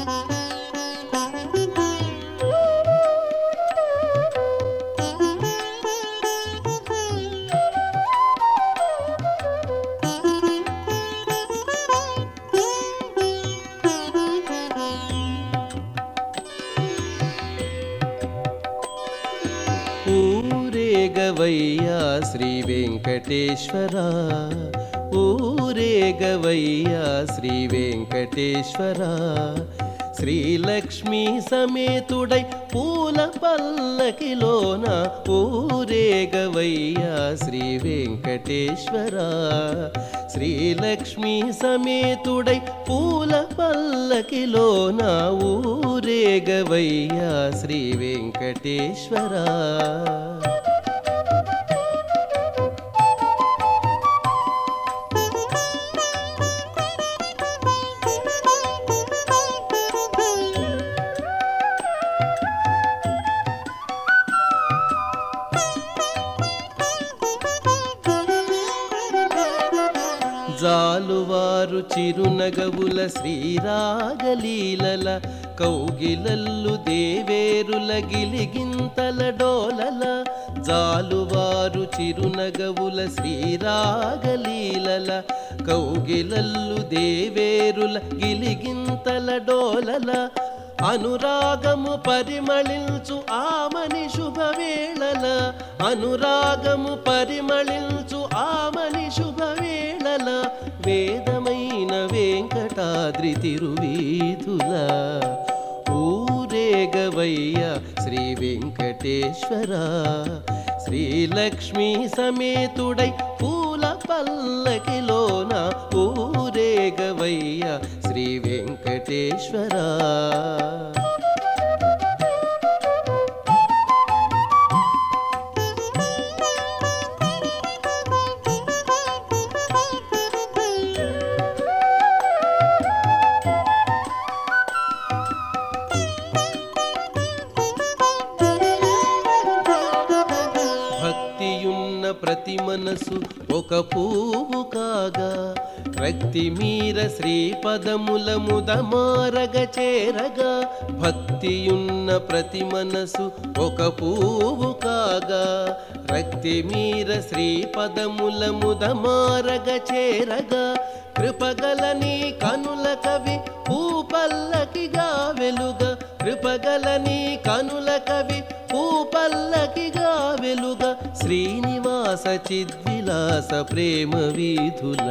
ఊరేగవయ్యా శ్రీ వెంకటేశ్వర ఊరేగవయ్యా శ్రీ వెంకటేశ్వర శ్రీలక్ష్మీ సమేతుడై పూల పల్లకిలోన ఊరేగవయ్యా శ్రీ వెంకటేశ్వర శ్రీలక్ష్మీ సమేతుడై పూల పల్లకిలోన ఊరేగవయ్యా శ్రీ వెంకటేశ్వర జాలువారు చిరునగవుల శ్రీరాగలీలల కౌగిలల్లు దేవేరుల గిలిగింతల డోలల జాలువారు చిరునగవుల శ్రీరాగలీలల కౌగిలల్లు దేవేరుల గిలిగింతల డోలల అనురాగము పరిమళించు ఆమని శుభవేళల అనురాగము పరిమళించు ఆమని శుభవేళల వేదమైన వెంకటాద్రి తిరువీధుల ఊరేగవయ్య శ్రీ వెంకటేశ్వర శ్రీలక్ష్మీ సమేతుడై పూల పల్లకిలోన ఊరేగవయ్య శ్రీ వెంకటేశ్వర భక్తియున్న ప్రతి మనసు ఒక పువ్వు కాగా రక్తి మీర శ్రీపదముల ముదమారగ చేరగా భక్తియున్న ప్రతి మనసు ఒక పువ్వు కాగా రక్తి మీర శ్రీపదముల ముదమారగ చేరగా కృపగలని కనుల కవి పూపల్లకిగా వెలుగ కృపగలని కనుల కవి పూపల్లకిగా వెలుగ శ్రీనివాస చిద్విలాస ప్రేమ వీధుల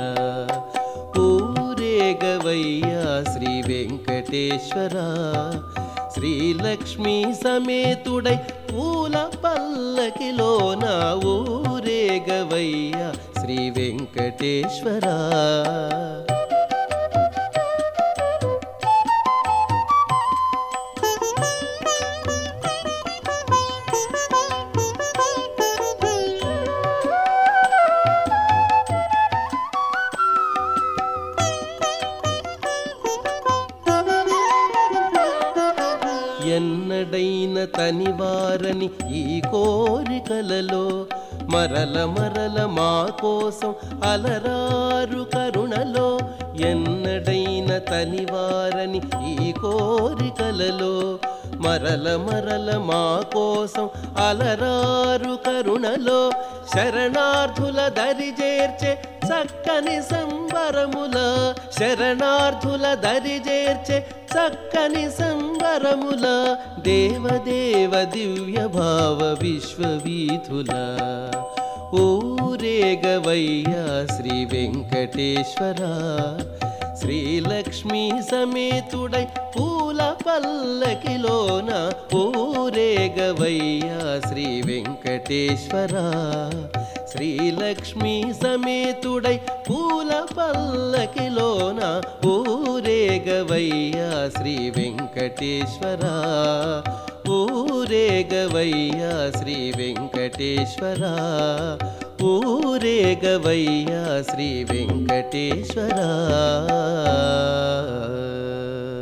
ఊరేగవయ్యా శ్రీ వెంకటేశ్వర శ్రీలక్ష్మీ సమేతుడై పూల పల్లకిలోన ఊరేగవయ్యా శ్రీ వెంకటేశ్వర ఎన్నడైన తనివారని ఈ కోరికలలో మరల మరల మా కోసం అలరారు కరుణలో ఎన్నడైన తనివారని ఈ కోరికలలో మరల మరల మా కోసం అలరారు కరుణలో శరణార్థుల దరి చేర్చే చక్కని సంబరముల శరణార్థుల దరి చేర్చే చక్కని సంబరముల దేవదేవ దివ్య భావ విశ్వవీధుల ఊరేగవయ్యా శ్రీ వెంకటేశ్వర శ్రీలక్ష్మీ సమేతుడై పూల పల్లకిలోన ఊరేగవయ్యా శ్రీ వెంకటేశ్వర శ్రీలక్ష్మీ సమేతుడై పూల పల్లకిలోన ఊరేగవయ్యా శ్రీ వెంకటేశ్వర ఊరేగవయ్యా శ్రీ వెంకటేశ్వర ఊరేగవయ్యా శ్రీ వెంకటేశ్వర